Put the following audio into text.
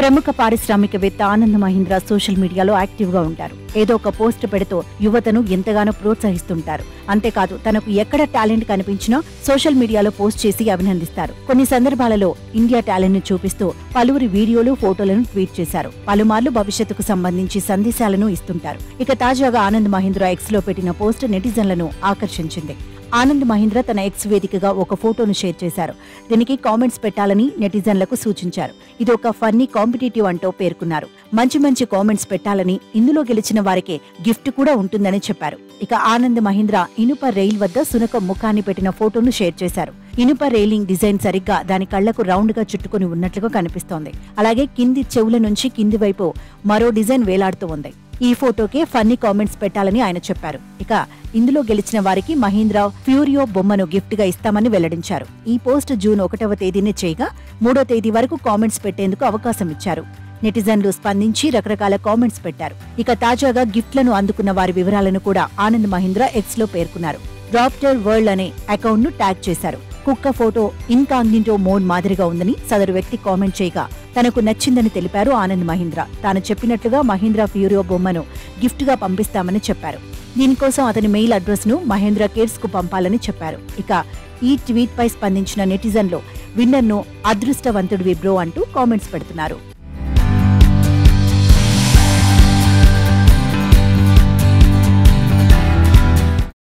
ప్రముఖ పారిశ్రామికవేత్త ఆనంద్ మహీంద్ర సోషల్ మీడియాలో యాక్టివ్ గా ఉంటారు ఏదో ఒక పోస్ట్ పెడుతూ యువతను ఎంతగానో ప్రోత్సహిస్తుంటారు అంతేకాదు తనకు ఎక్కడ టాలెంట్ కనిపించినా సోషల్ మీడియాలో పోస్ట్ చేసి అభినందిస్తారు కొన్ని సందర్భాలలో ఇండియా టాలెంట్ ను చూపిస్తూ పలువురి వీడియోలు ఫోటోలను ట్వీట్ చేశారు పలుమార్లు భవిష్యత్తుకు సంబంధించి సందేశాలను ఇస్తుంటారు ఇక తాజాగా ఆనంద్ మహీంద్ర ఎక్స్ లో పెట్టిన పోస్ట్ నెటిజన్లను ఆకర్షించింది ఆనంద్ మహీంద్ర తన ఎక్స్ వేదికగా ఒక ఫోటోను షేర్ చేశారు దీనికి కామెంట్స్ పెట్టాలని నెటిజన్లకు సూచించారు ఇది ఒక ఫన్నీ కాంపిటేటివ్ అంటూ పేర్కొన్నారు మంచి మంచి కామెంట్స్ పెట్టాలని ఇందులో గెలిచిన వారికి గిఫ్ట్ కూడా ఉంటుందని చెప్పారు ఇక ఆనంద్ మహీంద్ర ఇనుప రైల్ వద్ద సునకం ముఖాన్ని పెట్టిన ఫోటోను షేర్ చేశారు ఇనుప రైలింగ్ డిజైన్ సరిగ్గా దాని కళ్లకు రౌండ్ గా చుట్టుకుని ఉన్నట్లుగా కనిపిస్తోంది అలాగే కింది చెవుల నుంచి కింది వైపు మరో డిజైన్ వేలాడుతూ ఉంది ఈ ఫోటోకే ఫన్నీ కామెంట్స్ పెట్టాలని ఆయన చెప్పారు ఇక ఇందులో గెలిచిన వారికి మహీంద్రా ఫ్యూరియో బొమ్మను గిఫ్ట్ గా ఇస్తామని వెల్లడించారు ఈ పోస్ట్ జూన్ ఒకటవ తేదీనే చేయగా మూడో తేదీ వరకు కామెంట్స్ పెట్టేందుకు అవకాశం ఇచ్చారు నెటిజన్లు స్పందించి రకరకాల కామెంట్స్ పెట్టారు ఇక తాజాగా గిఫ్ట్లను అందుకున్న వారి వివరాలను కూడా ఆనంద్ మహీంద్ర ఎక్స్ లో పేర్కొన్నారు డాక్టర్ వరల్డ్ అనే అకౌంట్ ను ట్యాగ్ చేశారు కుక్క ఫోటో ఇన్కాగ్నిటో మోడ్ మాదిరిగా ఉందని సదరు వ్యక్తి కామెంట్ చేయగా తనకు నచ్చిందని తెలిపారు ఆనంద్ మహీంద్ర తాను చెప్పినట్లుగా మహీంద్ర ఫ్యూరియో బొమ్మను గిఫ్ట్ గా పంపిస్తామని చెప్పారు దీనికోసం అతని మెయిల్ అడ్రస్ ను మహేంద్ర కేర్స్ కు పంపాలని చెప్పారు ఇక ఈ ట్వీట్ పై స్పందించిన నెటిజన్లు విన్నర్ ను అదృష్టవంతుడివి బ్రో అంటూ కామెంట్స్ పెడుతున్నారు